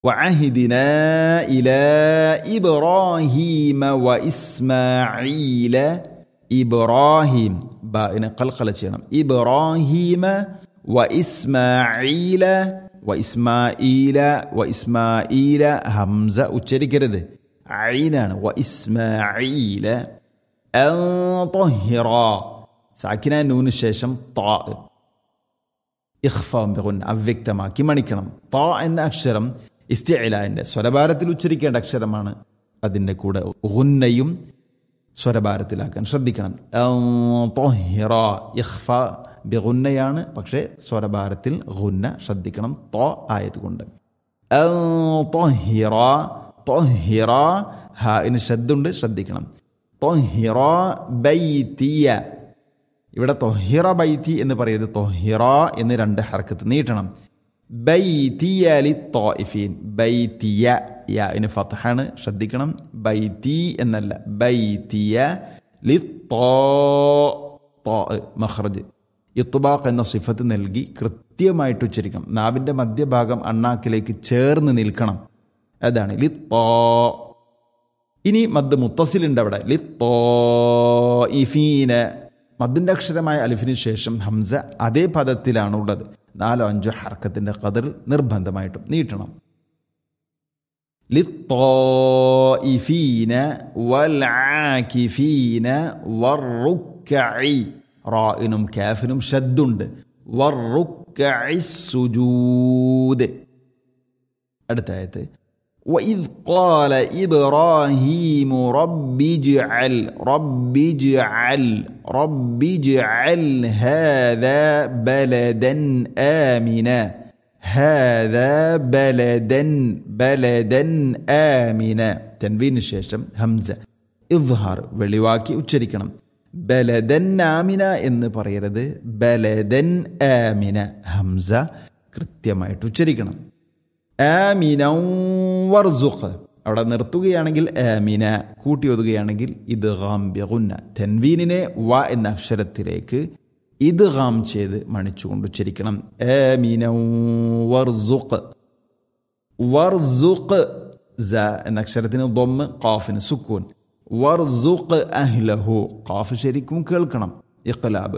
وعهدنا إلى إبراهيم وإسماعيل إبراهيم بائن قلقلة ചെയ്യണം إبراهيم وإسماعيل وإسماعيل وإسماعيل همزة ഉച്ചരിക്കരുത് ഐനാണ് وإسماعيل أن طهر സാക്കിന നൂന് ശേഷം താ ഇഖ്ഫാം ബിഗുന്ന അവ്യക്തമാക്കി മണിക്കണം താ എന്ന അക്ഷരം ഇസ്തിഅലാന്റെ സ്വരഭാരത്തിൽ ഉച്ചരിക്കേണ്ട അക്ഷരമാണ് അതിൻ്റെ കൂടെ ഗുന്നയും സ്വരഭാരത്തിലാക്കാൻ ശ്രദ്ധിക്കണം തൊഹിറ ഇഖ്ഫ ബിഗുന്നയാണ് പക്ഷേ സ്വരഭാരത്തിൽ ഗുന്ന ശ്രദ്ധിക്കണം തോ ആയതുകൊണ്ട് തൊഹിറ തൊഹിറ ഹ ഇന് ശബ്ദുണ്ട് ശ്രദ്ധിക്കണം തൊഹിറ ബൈത്തിയ ഇവിടെ തൊഹിറ ബൈത്തി എന്ന് പറയുന്നത് തൊഹിറ എന്ന് രണ്ട് ഹർക്കത്ത് നീട്ടണം ബൈത്തിയ ലി തോയിഫീൻ ബൈത്തിയ യ ഇന് ഫത്ഹാണ് ശ്രദ്ധിക്കണം ബൈത്തി എന്നല്ല ബൈത്തിയ ലി തോ തോ മഹ്റജ് ഇത്തുബാഖ് എന്ന സിഫത്ത് നൽകി കൃത്യമായിട്ട് ഉച്ചരിക്കണം നാവിൻ്റെ മധ്യഭാഗം അണ്ണാക്കിലേക്ക് ചേർന്ന് നിൽക്കണം അതാണ് ലി തോ ഇനി മദ് മുത്തസിലുണ്ട് അവിടെ ലി തോ ഇഫീന മദ്ദിൻ്റെ അക്ഷരമായ അലിഫിന് ശേഷം ഹംസ അതേ പദത്തിലാണ് ഉള്ളത് നാലോ അഞ്ചോ ഹർക്കത്തിൻ്റെ കതിർ നിർബന്ധമായിട്ടും നീട്ടണം للطائفين والعاكفين والركع റായിനും കാഫിനും ഷദ്ദുണ്ട് والركع السجود അടുത്ത ആയത്ത് وإذ قال إبراهيم رب اجعل رب اجعل رب اجعل هذا بلدا آمنا هذا بلدا بلدا آمنا تنوين الشاشة همزة إظهار വെളിവാക്കി ഉച്ചരിക്കണം ബലദൻ ആമിന എന്ന് പറയരുത് ബലദൻ ആമിന ഹംസ കൃത്യമായിട്ട് ഉച്ചരിക്കണം ആമിനൗ വർസുഖ് അവിടെ നിർത്തുകയാണെങ്കിൽ ആമിന കൂട്ടി ഒതുകയാണെങ്കിൽ ഇത് ഗാം ബിഗുന്ന തെൻവീനിനെ വ എന്ന അക്ഷരത്തിലേക്ക് ഇത് ഗാം ചെയ്ത് മണിച്ചുകൊണ്ട് ഉച്ചരിക്കണം ആമിനൗ വർസുഖ് വർസുഖ് സ എന്ന അക്ഷരത്തിന് ദൊമ്മ് ഖാഫിന് സുക്കൂൻ വർസുഖ് അഹ്ലഹു ഖാഫ് ശരിക്കും കേൾക്കണം ഇഖ്ലാബ്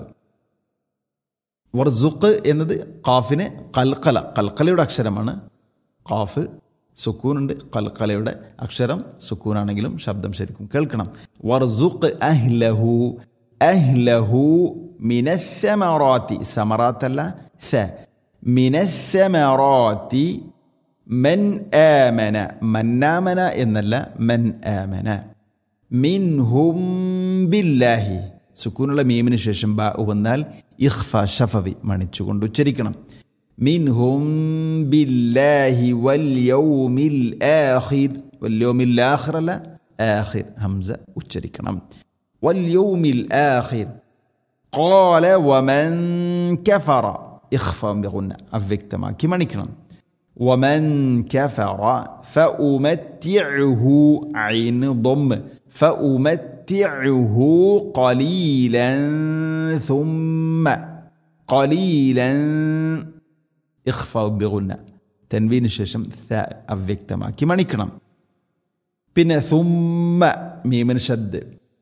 വർസുഖ് എന്നത് ഖാഫിന് കൽക്കല കൽക്കലയുടെ അക്ഷരമാണ് ഖാഫ് സുക്കൂനുണ്ട് കൽക്കലയുടെ അക്ഷരം സുക്കൂനാണെങ്കിലും ശബ്ദം ശരിക്കും കേൾക്കണം വർസുഖ് അഹ്ലഹു അഹ്ലഹു മിനസ്സമറാത്തി സമറാത്തല്ല സ മിനസ്സമറാത്തി മൻ ആമന മന്നാമന എന്നല്ല മൻ ആമന മിൻഹും ബില്ലാഹി സുക്കൂനുള്ള മീമിന് ശേഷം ബ വന്നാൽ ഇഖ്ഫ ഷഫവി മണിച്ചുകൊണ്ട് ഉച്ചരിക്കണം منهم بالله واليوم الآخر واليوم الآخر لا آخر همزة ഉച്ചരിക്കണം واليوم الآخر قال ومن كفر إخفاء بغنى അവ്യക്തമാക്കി മണിക്കണം ومن كفر فأمتعه عين ضم فأمتعه قليلا ثم قليلا ഇഖ്ഫ ബിഗുന്ന തൻവീന് ശേഷം ത അവ്യക്തമാക്കി മണിക്കണം പിന്നെ സുമ്മ മീമിന് ഷദ്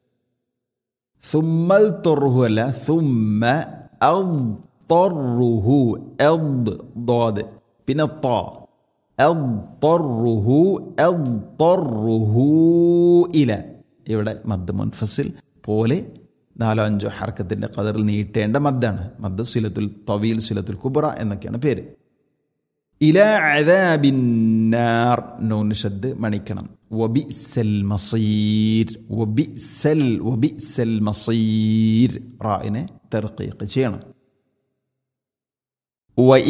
സുമ്മൽ തൊറുഹു അല്ല സുമ്മ തൊറുഹു ദോദ് പിന്നെ തോ തൊറുഹു തൊറുഹു ഇല ഇവിടെ മദ് മുൻഫസിൽ പോലെ നാലോ അഞ്ചോ ഹർക്കത്തിന്റെ കതറിൽ നീട്ടേണ്ട മദ്ദാണ് മദ് സുലത്തുൽ തവീൽ സുലത്തുൽ കുബറ എന്നൊക്കെയാണ് പേര് ഇല അദാബിന്നാർ നൂൻ ഷദ് മണിക്കണം വബിസൽ മസീർ വബിസൽ വബിസൽ മസീർ റായിനെ തർക്കീഖ് ചെയ്യണം